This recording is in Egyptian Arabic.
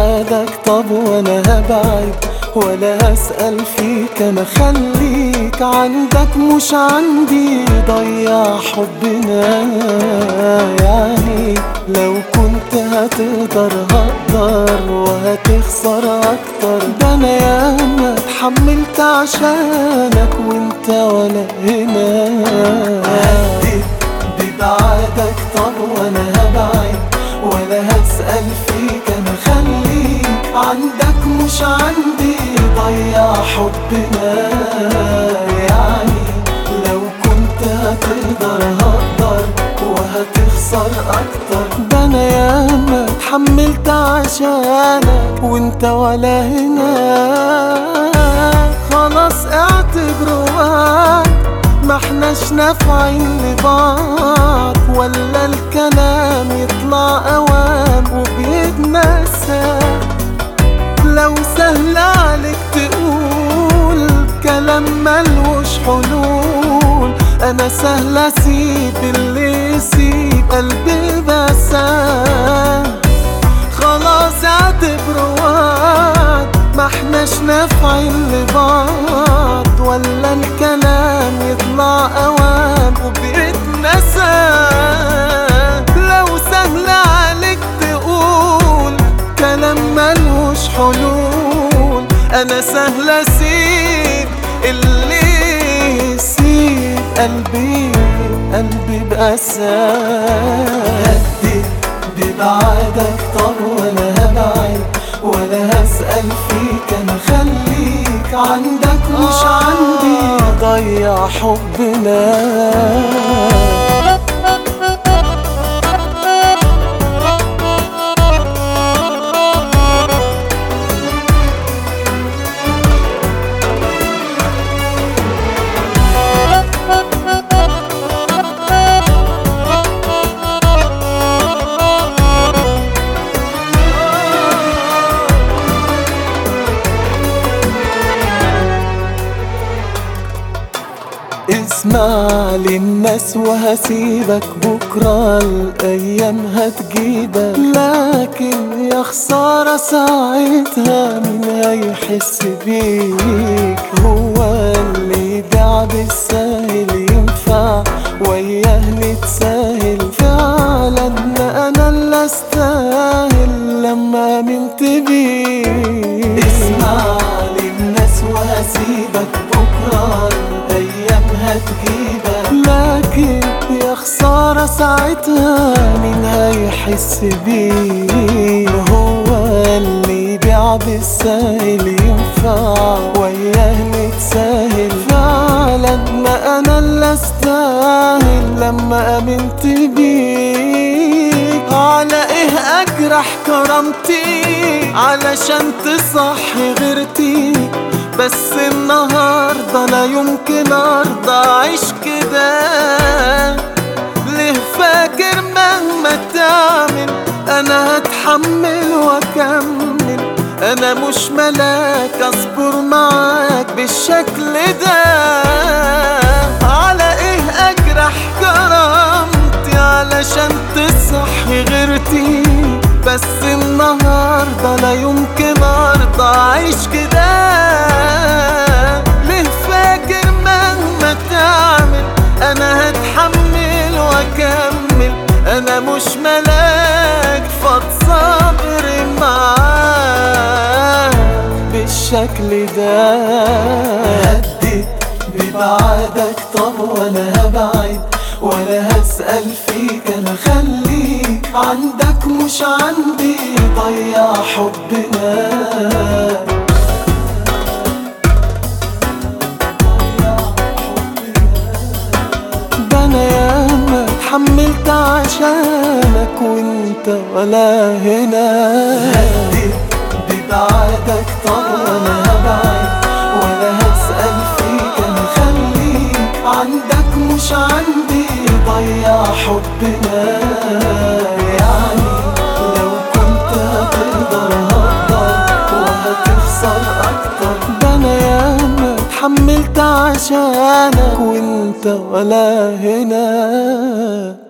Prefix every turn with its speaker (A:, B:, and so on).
A: بعادك طب وانا هبعد ولا هسأل فيك انا خليك عندك مش عندي ضيع حبنا يعني لو كنت هتقدر هقدر وهتخسر اكتر ده انا ياما اتحملت عشانك وانت ولا هنا هديت ببعادك طب وانا هبعد ولا هسأل فيك انا خليك عندك مش عندي ضيع حبنا يعني لو كنت هتقدر هقدر وهتخسر اكتر ده انا ياما اتحملت عشانك وانت ولا هنا خلاص اعتبره وقت ما احناش نافعين لبعض ولا الكلام يطلع اوام وبيتنسى لو سهل عليك تقول كلام ملوش حلول انا سهل اسيب اللي يسيب قلبي بساه خلاص اعتبره وقت ما احناش نافعين لبعض ولا الكلام يطلع اوام وبيتنسى لو سهل عليك تقول كلام ملهوش حلول انا سهل اسيب اللي يسيب قلبي قلبي بأساه هدي ببعادك طب ولا هبعد ولا هسأل فيك انا خليك عندك مش عندي ضيع حبنا اسمع للناس وهسيبك بكرة الأيام هتجيبك لكن يا خسارة ساعتها مين هيحس بيك هو اللي يبيع بالساهل ينفع وياه نتساهل فعلا أنا اللي أستاهل لما آمنت بيك اسمع للناس وهسيبك بكرة الأيام هتجيبك لكن يا خسارة ساعتها مين هيحس بيه هو اللي يبيع بالساهل ينفع وياه نتساهل فعلا ما أنا اللي أستاهل لما آمنت بيك على إيه أجرح كرامتي علشان تصحي غيرتي بس النهاردة لا يمكن أرضى أعيش كده ليه فاكر مهما تعمل أنا هتحمل وأكمل أنا مش ملاك أصبر معاك بالشكل ده على إيه أجرح كرامتي علشان تصحي غيرتي بس النهاردة لا يمكن أرضى أعيش كده ليه فاكر مهما تعمل أنا هتحمل وأكمل أنا مش ملاك فاض صبري معاك بالشكل ده هديت ببعادك طب ولا هبعد ولا هسأل فيك أنا خليك عندك مش عندي ضيع حبنا ده أنا ياما اتحملت عشانك وانت ولا هنا هديت ببعادك طب أنا هبعد ولا هسأل فيك أنا خليك عندك مش عندي ضيع حبنا يعني لو كنت هتقدر هقدر وهتخسر أكتر ده أنا ياما اتحملت عشانك وانت ولا هنا